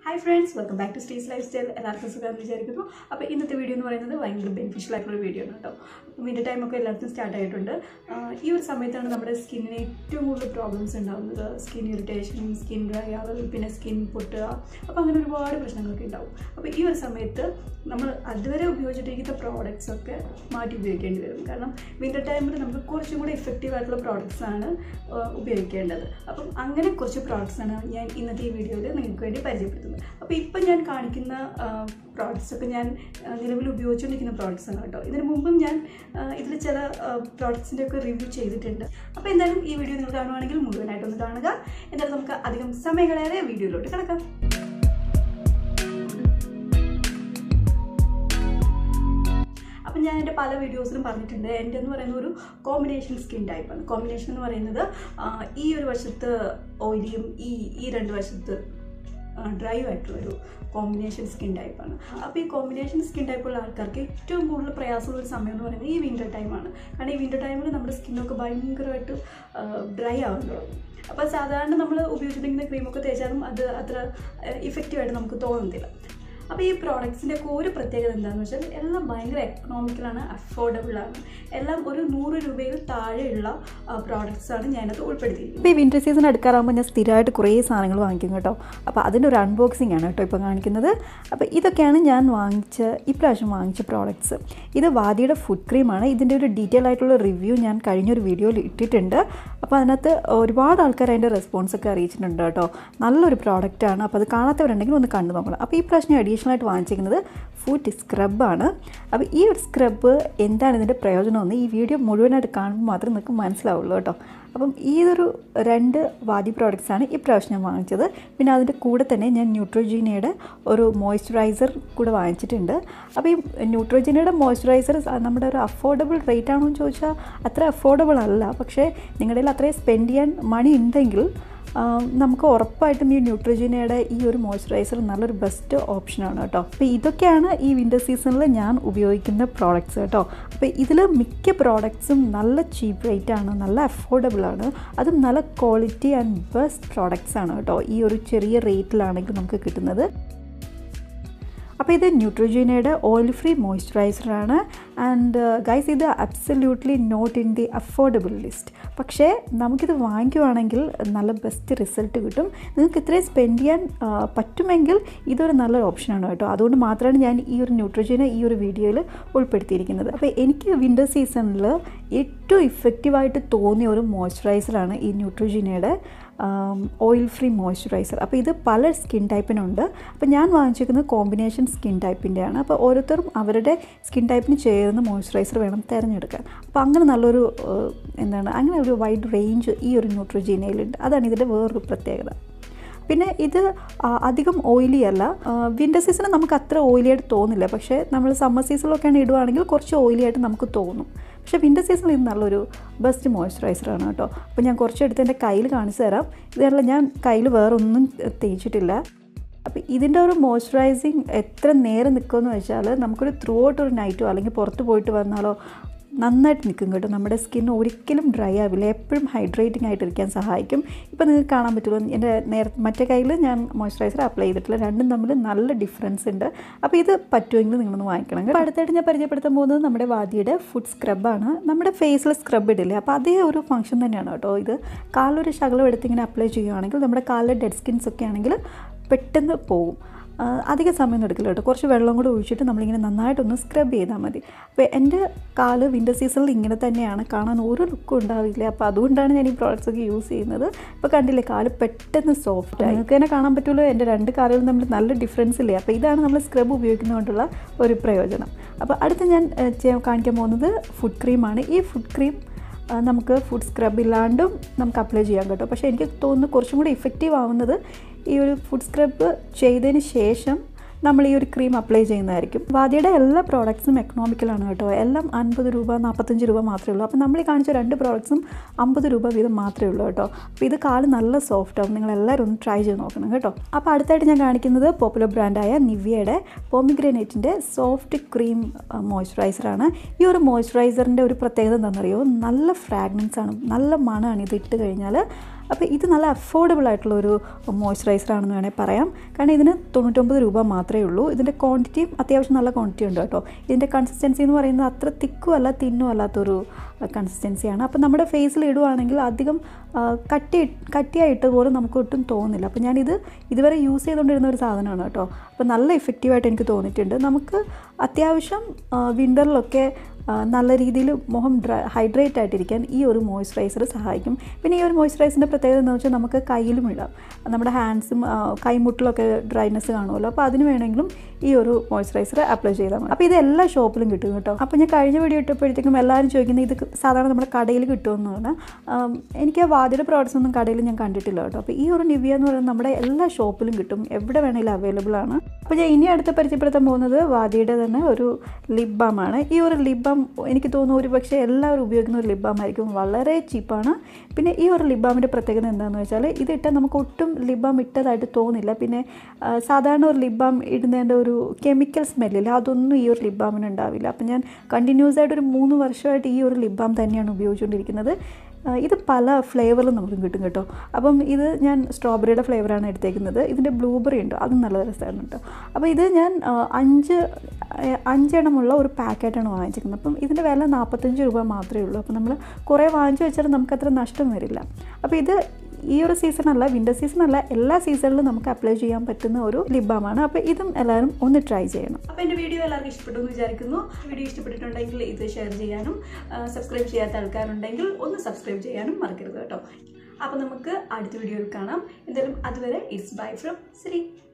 hi friends welcome back to Stace's lifestyle എല്ലാവർക്കും സുഖമെന്ന് വിചാരിക്കുന്നു അപ്പോൾ ഇന്നത്തെ വീഡിയോ എന്ന് പറയുന്നത് ഭയങ്കര ബെനിഫിഷ്യൽ ആയിട്ടുള്ള വീഡിയോ ആണ് കേട്ടോ അപ്പം ഇതിൻ്റെ ടൈമൊക്കെ എല്ലാവർക്കും സ്റ്റാർട്ട് ആയിട്ടുണ്ട് ആഹ് ഈ ഒരു സമയത്താണ് നമ്മുടെ സ്കിന്നിന് ഏറ്റവും കൂടുതൽ പ്രോബ്ലംസ് ഉണ്ടാകുന്നത് സ്കിൻ ഇറിറ്റേഷൻ സ്കിൻ ഡ്രൈ ആവൽ പിന്നെ സ്കിൻ പൊട്ടുക അപ്പോൾ അങ്ങനെ ഒരുപാട് പ്രശ്നങ്ങളൊക്കെ ഉണ്ടാവും അപ്പോൾ ഈ ഒരു സമയത്ത് നമ്മൾ അതുവരെ ഉപയോഗിച്ചിട്ടിരിക്കുന്ന പ്രോഡക്റ്റ്സ് ഒക്കെ മാറ്റി ഉപയോഗിക്കേണ്ടി വരും കാരണം വിൻ്റർ ടൈമിൽ നമുക്ക് കുറച്ചും കൂടി എഫക്റ്റീവ് ആയിട്ടുള്ള പ്രോഡക്റ്റ്സ് ആണ് ആഹ് ഉപയോഗിക്കേണ്ടത് അപ്പം അങ്ങനെ കുറച്ച് പ്രോഡക്റ്റ്സ് ആണ് ഞാൻ ഇന്നത്തെ ഈ വീഡിയോയിൽ നിങ്ങൾക്ക് വേണ്ടി പരിചയപ്പെടുത്തുന്നത് അപ്പോൾ ഇപ്പം ഞാൻ കാണിക്കുന്ന പ്രോഡക്റ്റ്സ് ഒക്കെ ഞാൻ ആ, നിലവിൽ ഉപയോഗിച്ചുകൊണ്ടിരിക്കുന്ന പ്രോഡക്റ്റ്സ് ആണ് കേട്ടോ ഇതിന് മുമ്പും ഞാൻ ഇതിൽ ചില പ്രോഡക്ട്സിൻ്റെ ഒക്കെ റിവ്യൂ ചെയ്തിട്ടുണ്ട് അപ്പോൾ എന്തായാലും ഈ വീഡിയോ നിങ്ങൾ കാണുവാണെങ്കിൽ മുഴുവനായിട്ടൊന്ന് കാണുക എന്തായാലും നമുക്ക് അധികം സമയം കളയാതെ വീഡിയോയിലോട്ട് കിടക്കാം അപ്പം ഞാൻ എൻ്റെ പല വീഡിയോസിലും പറഞ്ഞിട്ടുണ്ട് എൻ്റെ എന്ന് പറയുന്ന ഒരു കോമ്പിനേഷൻ സ്കിൻ ടൈപ്പാണ് കോമ്പിനേഷൻ എന്ന് പറയുന്നത് ആ, ഈ ഒരു വശത്ത് ഓയിലിയും ഈ ഈ രണ്ട് വശത്ത് ഡ്രൈ ആയിട്ടുള്ളൊരു കോമ്പിനേഷൻ സ്കിൻ ടൈപ്പാണ് അപ്പോൾ ഈ കോമ്പിനേഷൻ സ്കിൻ ടൈപ്പുള്ള ആൾക്കാർക്ക് ഏറ്റവും കൂടുതൽ പ്രയാസമുള്ള ഒരു സമയം എന്ന് പറയുന്നത് ഈ വിൻ്റർ ടൈമാണ് കാരണം ഈ വിൻ്റർ ടൈമിൽ നമ്മുടെ സ്കിന്നൊക്കെ ഭയങ്കരമായിട്ട് ഡ്രൈ ആവാൻ തുടങ്ങും അപ്പോൾ സാധാരണ നമ്മൾ ഉപയോഗിച്ചിരിക്കുന്ന ക്രീമൊക്കെ തേച്ചാലും അത് അത്ര ഇഫക്റ്റീവായിട്ട് നമുക്ക് തോന്നുന്നില്ല അപ്പോൾ ഈ പ്രോഡക്ട്സിൻ്റെ ഒക്കെ ഒരു പ്രത്യേകത എന്താണെന്ന് വെച്ചാൽ എല്ലാം ഭയങ്കര എക്കണോമിക്കലാണ് അഫോർഡബിൾ ആണ് എല്ലാം ഒരു നൂറ് രൂപയിൽ താഴെയുള്ള പ്രോഡക്ട്സ് ആണ് ഞാനത് ഉൾപ്പെടുത്തിയിരിക്കുന്നത് ഇപ്പോൾ ഈ വിൻ്റർ സീസൺ എടുക്കാറാകുമ്പോൾ ഞാൻ സ്ഥിരമായിട്ട് കുറേ സാധനങ്ങൾ വാങ്ങിക്കും കേട്ടോ അപ്പോൾ അതിൻ്റെ ഒരു അൺബോക്സിംഗ് ആണ് കേട്ടോ ഇപ്പോൾ കാണിക്കുന്നത് അപ്പോൾ ഇതൊക്കെയാണ് ഞാൻ വാങ്ങിച്ച ഇപ്രാവശ്യം വാങ്ങിച്ച പ്രോഡക്ട്സ് ഇത് വാദിയുടെ ഫുഡ് ക്രീമാണ് ഇതിൻ്റെ ഒരു ഡീറ്റെയിൽ ആയിട്ടുള്ള റിവ്യൂ ഞാൻ കഴിഞ്ഞൊരു വീഡിയോയിൽ ഇട്ടിട്ടുണ്ട് അപ്പോൾ അതിനകത്ത് ഒരുപാട് ആൾക്കാർ അതിൻ്റെ റെസ്പോൺസ് ഒക്കെ അറിയിച്ചിട്ടുണ്ട് കേട്ടോ നല്ലൊരു പ്രോഡക്റ്റാണ് അപ്പോൾ അത് കാണാത്തവരുണ്ടെങ്കിൽ ഒന്ന് കണ്ടു നോക്കണം അപ്പോൾ ഈ പ്രാവശ്യം അഡീഷണൽ ആയിട്ട് വാങ്ങിച്ചിരിക്കുന്നത് ഫുഡ് സ്ക്രബാണ് അപ്പോൾ ഈ ഒരു സ്ക്രബ് എന്താണ് ഇതിൻ്റെ പ്രയോജനമെന്ന് ഈ വീഡിയോ മുഴുവനായിട്ട് കാണുമ്പോൾ മാത്രമേ നിങ്ങൾക്ക് മനസ്സിലാവുള്ളൂ കേട്ടോ അപ്പം ഈ ഒരു രണ്ട് വാദി പ്രോഡക്റ്റ്സ് ആണ് ഈ പ്രാവശ്യം ഞാൻ വാങ്ങിച്ചത് പിന്നെ അതിൻ്റെ കൂടെ തന്നെ ഞാൻ ന്യൂട്രോജീനയുടെ ഒരു മോയ്സ്ചറൈസർ കൂടെ വാങ്ങിച്ചിട്ടുണ്ട് അപ്പോൾ ഈ ന്യൂട്രോജീനയുടെ മോയ്സ്ചറൈസർ നമ്മുടെ ഒരു അഫോർഡബിൾ റേറ്റ് ആണോ എന്ന് ചോദിച്ചാൽ അത്ര അഫോർഡബിൾ അല്ല പക്ഷേ നിങ്ങളുടെ കയ്യിൽ അത്രയും സ്പെൻഡ് ചെയ്യാൻ മണി ഉണ്ടെങ്കിൽ ആ, നമുക്ക് ഉറപ്പായിട്ടും ഈ ന്യൂട്രോജീനയുടെ ഈ ഒരു മോയ്സ്ചറൈസർ നല്ലൊരു ബെസ്റ്റ് ഓപ്ഷനാണ് കേട്ടോ അപ്പോൾ ഇതൊക്കെയാണ് ഈ വിൻ്റർ സീസണിൽ ഞാൻ ഉപയോഗിക്കുന്ന പ്രോഡക്റ്റ്സ് കേട്ടോ അപ്പോൾ ഇതിൽ മിക്ക പ്രോഡക്ട്സും നല്ല ചീപ്പ് റേറ്റ് ആണ് നല്ല അഫോർഡബിൾ ആണ് അതും നല്ല ക്വാളിറ്റി ആൻഡ് ബെസ്റ്റ് പ്രോഡക്ട്സ് ആണ് കേട്ടോ ഈ ഒരു ചെറിയ റേറ്റിലാണെങ്കിൽ നമുക്ക് കിട്ടുന്നത് അപ്പോൾ ഇത് ന്യൂട്രോജീനയുടെ ഓയിൽ ഫ്രീ മോയ്സ്ചറൈസറാണ് ആൻഡ് ഗൈസ് ഇത് absolutely not in the affordable list പക്ഷേ നമുക്കിത് വാങ്ങിക്കുവാണെങ്കിൽ നല്ല ബെസ്റ്റ് റിസൾട്ട് കിട്ടും നിങ്ങൾക്ക് ഇത്രയും സ്പെൻഡ് ചെയ്യാൻ ആ, പറ്റുമെങ്കിൽ ഇതൊരു നല്ലൊരു ഓപ്ഷനാണ് കേട്ടോ അതുകൊണ്ട് മാത്രമാണ് ഞാൻ ഈ ഒരു ന്യൂട്രോജീനെ ഈ ഒരു വീഡിയോയിൽ ഉൾപ്പെടുത്തിയിരിക്കുന്നത് അപ്പോൾ എനിക്ക് വിൻ്റർ സീസണിൽ ഏറ്റവും ഇഫക്റ്റീവായിട്ട് തോന്നിയ ഒരു മോയ്സ്ചറൈസറാണ് ഈ ന്യൂട്രോജീനയുടെ ഓയിൽ ഫ്രീ മോയ്സ്ചറൈസർ അപ്പോൾ ഇത് പല സ്കിൻ ടൈപ്പിനുണ്ട് അപ്പോൾ ഞാൻ വാങ്ങിച്ചിരിക്കുന്നത് കോമ്പിനേഷൻ സ്കിൻ ടൈപ്പിൻ്റെയാണ് അപ്പോൾ ഓരോരുത്തരും അവരുടെ സ്കിൻ ടൈപ്പിന് ചേരുന്ന മോയ്സ്ചറൈസർ വേണം തിരഞ്ഞെടുക്കാൻ അപ്പോൾ അങ്ങനെ നല്ലൊരു ഏഹ്, എന്താണ് അങ്ങനെ ഒരു വൈഡ് റേഞ്ച് ഈ ഒരു ന്യൂട്രോജീനയിലുണ്ട് അതാണ് ഇതിൻ്റെ വേറൊരു പ്രത്യേകത പിന്നെ ഇത് ആ, അധികം ഓയിലി അല്ല വിൻ്റർ സീസണിൽ നമുക്ക് അത്ര ഓയിലി ആയിട്ട് തോന്നില്ല പക്ഷേ നമ്മൾ സമ്മർ സീസണിലൊക്കെയാണ് ഇടുവാണെങ്കിൽ കുറച്ച് ഓയിലി ആയിട്ട് നമുക്ക് തോന്നും പക്ഷേ വിൻ്റർ സീസണിൽ ഇത് നല്ലൊരു ബെസ്റ്റ് മോയ്സ്ചറൈസറാണ് കേട്ടോ അപ്പോൾ ഞാൻ കുറച്ചെടുത്ത് എൻ്റെ കയ്യിൽ കാണിച്ചു തരാം ഇതല്ല ഞാൻ കയ്യിൽ വേറെ ഒന്നും തേച്ചിട്ടില്ല അപ്പോൾ ഇതിൻ്റെ ഒരു മോയ്സ്ചറൈസിങ് എത്ര നേരം നിൽക്കുമെന്ന് വെച്ചാൽ നമുക്കൊരു ത്രൂ ഔട്ട് ഒരു നൈറ്റോ അല്ലെങ്കിൽ പുറത്ത് പോയിട്ട് വന്നാലോ നന്നായിട്ട് നിൽക്കും കേട്ടോ നമ്മുടെ സ്കിൻ ഒരിക്കലും ഡ്രൈ ആവില്ല എപ്പോഴും ഹൈഡ്രേറ്റിംഗ് ആയിട്ടിരിക്കാൻ സഹായിക്കും ഇപ്പോൾ നിങ്ങൾക്ക് കാണാൻ പറ്റുമല്ലോ എൻ്റെ നേര മറ്റേ കയ്യിൽ ഞാൻ മോയ്സ്ചറൈസർ അപ്ലൈ ചെയ്തിട്ടില്ല രണ്ടും തമ്മിൽ നല്ല ഡിഫറൻസ് ഉണ്ട് അപ്പോൾ ഇത് പറ്റുമെങ്കിൽ നിങ്ങളൊന്ന് വാങ്ങിക്കണം അപ്പോൾ അടുത്തായിട്ട് ഞാൻ പരിചയപ്പെടുത്താൻ പോകുന്നത് നമ്മുടെ വാദിയുടെ ഫുഡ് സ്ക്രബാണ് നമ്മുടെ ഫേസിൽ സ്ക്രബ് ഇടില്ലേ അപ്പോൾ അതേ ഒരു ഫംഗ്ഷൻ തന്നെയാണ് കേട്ടോ ഇത് കാലൊരു ശകലം എടുത്ത് ഇങ്ങനെ അപ്ലൈ ചെയ്യുകയാണെങ്കിൽ നമ്മുടെ കാലിലെ ഡെഡ് സ്കിൻസ് ഒക്കെ ആണെങ്കിൽ പെട്ടെന്ന് പോകും ആ, അധിക സമയം എടുക്കില്ല കേട്ടോ കുറച്ച് വെള്ളം കൂടെ ഒഴിച്ചിട്ട് നമ്മളിങ്ങനെ നന്നായിട്ടൊന്ന് സ്ക്രബ് ചെയ്താൽ മതി അപ്പോൾ എൻ്റെ കാല് വിൻ്റർ സീസണിൽ ഇങ്ങനെ തന്നെയാണ് കാണാൻ ഒരു ലുക്കും ഉണ്ടാവില്ല അപ്പോൾ അതുകൊണ്ടാണ് ഞാൻ ഈ പ്രോഡക്റ്റ്സ് ഒക്കെ യൂസ് ചെയ്യുന്നത് ഇപ്പോൾ കണ്ടില്ലേ കാല് പെട്ടെന്ന് സോഫ്റ്റ് ആയി നിങ്ങൾക്ക് തന്നെ കാണാൻ പറ്റുമല്ലോ എൻ്റെ രണ്ട് കാലുകളും തമ്മിൽ നല്ല ഡിഫറൻസ് ഇല്ലേ അപ്പോൾ ഇതാണ് നമ്മൾ സ്ക്രബ് ഉപയോഗിക്കുന്നതുകൊണ്ടുള്ള ഒരു പ്രയോജനം അപ്പോൾ അടുത്ത് ഞാൻ ഏ, ചെയ്യാൻ- കാണിക്കാൻ പോകുന്നത് ഫുഡ് ക്രീമാണ് ഈ ഫുഡ് ക്രീം ആ, നമുക്ക് ഫുഡ് സ്ക്രബ് ഇല്ലാണ്ടും നമുക്ക് അപ്ലൈ ചെയ്യാൻ കേട്ടോ പക്ഷേ എനിക്ക് തോന്നുന്നു കുറച്ചും കൂടി ഇഫക്റ്റീവ് ആവുന്നത് ഈ ഒരു ഫുഡ് സ്ക്രബ് ചെയ്തതിന് ശേഷം നമ്മൾ ഈ ഒരു ക്രീം അപ്ലൈ ചെയ്യുന്നതായിരിക്കും വാദിയുടെ എല്ലാ പ്രോഡക്ട്സും എക്കണോമിക്കലാണ് കേട്ടോ എല്ലാം അൻപത് രൂപ നാൽപ്പത്തഞ്ച് രൂപ മാത്രമേ ഉള്ളൂ അപ്പോൾ നമ്മൾ ഈ കാണിച്ച രണ്ട് പ്രോഡക്ട്സും അമ്പത് രൂപ വീതം മാത്രമേ ഉള്ളൂ കേട്ടോ അപ്പോൾ ഇത് കാല് നല്ല സോഫ്റ്റ് ആവും നിങ്ങൾ എല്ലാവരും ഒന്ന് ട്രൈ ചെയ്ത് നോക്കണം കേട്ടോ അപ്പോൾ അടുത്തായിട്ട് ഞാൻ കാണിക്കുന്നത് പോപ്പുലർ ബ്രാൻഡായ നിവിയയുടെ പോമിഗ്രനേറ്റിൻ്റെ സോഫ്റ്റ് ക്രീം മോയ്സ്ചറൈസറാണ് ഈ ഒരു മോയ്സ്ചറൈസറിൻ്റെ ഒരു പ്രത്യേകത എന്താണെന്നറിയോ നല്ല ഫ്രാഗ്രൻസ് ആണ് നല്ല മണമാണ് ഇത് ഇട്ട് കഴിഞ്ഞാൽ അപ്പോൾ ഇത് നല്ല അഫോർഡബിൾ ആയിട്ടുള്ള ഒരു മോയ്സ്ചറൈസർ ആണെന്ന് വേണമെങ്കിൽ പറയാം കാരണം ഇതിന് തൊണ്ണൂറ്റൊമ്പത് രൂപ മാത്രമേ ഉള്ളൂ ഇതിൻ്റെ ക്വാണ്ടിറ്റിയും അത്യാവശ്യം നല്ല ക്വാണ്ടിറ്റി ഉണ്ട് കേട്ടോ ഇതിൻ്റെ കൺസിസ്റ്റൻസി എന്ന് പറയുന്നത് അത്ര തിക്കും അല്ല തിന്നും അല്ലാത്തൊരു കൺസിസ്റ്റൻസിയാണ് അപ്പോൾ നമ്മുടെ ഫേസിൽ ഇടുവാണെങ്കിൽ അധികം ആ, കട്ടി കട്ടിയായിട്ട് പോലും നമുക്ക് ഒട്ടും തോന്നില്ല അപ്പോൾ ഞാനിത് ഇതുവരെ യൂസ് ചെയ്തുകൊണ്ടിരുന്ന ഒരു സാധനമാണ് കേട്ടോ അപ്പോൾ നല്ല ഇഫക്റ്റീവായിട്ട് എനിക്ക് തോന്നിയിട്ടുണ്ട് നമുക്ക് അത്യാവശ്യം വിൻ്ററിലൊക്കെ നല്ല രീതിയിൽ മുഖം ഡ്രൈ ഹൈഡ്രേറ്റ് ആയിട്ടിരിക്കാൻ ഈ ഒരു മോയ്സ്ചറൈസർ സഹായിക്കും പിന്നെ ഈ ഒരു മോയ്സ്ചറൈസറിൻ്റെ പ്രത്യേകത എന്ന് വെച്ചാൽ നമുക്ക് കയ്യിലും ഇടാം നമ്മുടെ ഹാൻഡ്സും കൈമുട്ടിലൊക്കെ ഡ്രൈനെസ് കാണുമല്ലോ അപ്പോൾ അതിന് വേണമെങ്കിലും ഈ ഒരു മോയ്സ്ചറൈസർ അപ്ലൈ ചെയ്താൽ മതി അപ്പോൾ ഇത് എല്ലാ ഷോപ്പിലും കിട്ടും കേട്ടോ അപ്പോൾ ഞാൻ കഴിഞ്ഞ വീഡിയോ ഇട്ടപ്പോഴത്തേക്കും എല്ലാവരും ചോദിക്കുന്നത് ഇത് സാധാരണ നമ്മുടെ കടയിൽ കിട്ടുമെന്ന് പറഞ്ഞാൽ ആം, എനിക്ക് ആ വാതിയുടെ പ്രോഡക്റ്റ്സ് ഒന്നും കടയിൽ ഞാൻ കണ്ടിട്ടില്ല കേട്ടോ അപ്പോൾ ഈ ഒരു നിവ്യ എന്ന് പറയുന്നത് നമ്മുടെ എല്ലാ ഷോപ്പിലും കിട്ടും എവിടെ വേണമെങ്കിലും അവൈലബിൾ ആണ് അപ്പോൾ ഞാൻ ഇനി അടുത്ത് പരിചയപ്പെടുത്താൻ പോകുന്നത് വാദിയുടെ തന്നെ ഒരു ലിപ് ബാം ആണ് ഈ ഒരു ലിപ് ബാം എനിക്ക് തോന്നുന്നു ഒരു പക്ഷേ എല്ലാവരും ഉപയോഗിക്കുന്ന ഒരു ലിപ് ബാം ആയിരിക്കും വളരെ ചീപ്പാണ് പിന്നെ ഈ ഒരു ലിപ് ബാമിൻ്റെ പ്രത്യേകത എന്താണെന്ന് വെച്ചാൽ ഇതിട്ടാൽ നമുക്ക് ഒട്ടും ലിപ് ബാം ഇട്ടതായിട്ട് തോന്നില്ല പിന്നെ ആ, സാധാരണ ഒരു ലിപ് ബാം ഇടുന്നതിൻ്റെ ഒരു കെമിക്കൽ സ്മെല്ലില്ല അതൊന്നും ഈ ഒരു ലിപ് ബാമിന് ഉണ്ടാവില്ല അപ്പം ഞാൻ കണ്ടിന്യൂസ് ആയിട്ട് ഒരു മൂന്ന് വർഷമായിട്ട് ഈ ഒരു ലിപ് ബാം തന്നെയാണ് ഉപയോഗിച്ചുകൊണ്ടിരിക്കുന്നത് ആ, ഇത് പല ഫ്ലേവറിലും നമുക്ക് കിട്ടും കേട്ടോ അപ്പം ഇത് ഞാൻ സ്ട്രോബെറിയുടെ ഫ്ലേവറാണ് എടുത്തേക്കുന്നത് ഇതിൻ്റെ ബ്ലൂബെറി ഉണ്ട് അതും നല്ല രസമാണ് കേട്ടോ അപ്പോൾ ഇത് ഞാൻ ആ, അഞ്ച് ആ, അഞ്ചെണ്ണമുള്ള ഒരു പാക്കറ്റാണ് വാങ്ങിച്ചിരിക്കുന്നത് അപ്പം ഇതിൻ്റെ വില നാൽപ്പത്തഞ്ച് രൂപ മാത്രമേ ഉള്ളൂ അപ്പോൾ നമ്മൾ കുറേ വാങ്ങിച്ചു വെച്ചാൽ നമുക്കത്ര നഷ്ടം വരില്ല അപ്പോൾ ഇത് ഈ ഒരു സീസണല്ല വിൻ്റർ സീസണല്ല എല്ലാ സീസണിലും നമുക്ക് അപ്ലൈ ചെയ്യാൻ പറ്റുന്ന ഒരു ലിബാമാണ് അപ്പോൾ ഇതും എല്ലാവരും ഒന്ന് ട്രൈ ചെയ്യണം അപ്പോൾ എൻ്റെ വീഡിയോ എല്ലാവർക്കും ഇഷ്ടപ്പെട്ടു എന്ന് വിചാരിക്കുന്നു വീഡിയോ ഇഷ്ടപ്പെട്ടിട്ടുണ്ടെങ്കിൽ ഇത് ഷെയർ ചെയ്യാനും സബ്സ്ക്രൈബ് ചെയ്യാത്ത ആൾക്കാരുണ്ടെങ്കിൽ ഒന്ന് സബ്സ്ക്രൈബ് ചെയ്യാനും മറക്കരുത് കേട്ടോ അപ്പോൾ നമുക്ക് അടുത്ത വീഡിയോയിൽ കാണാം എന്തായാലും അതുവരെ ഇറ്റ്സ് ബൈ ഫ്രം ശ്രീ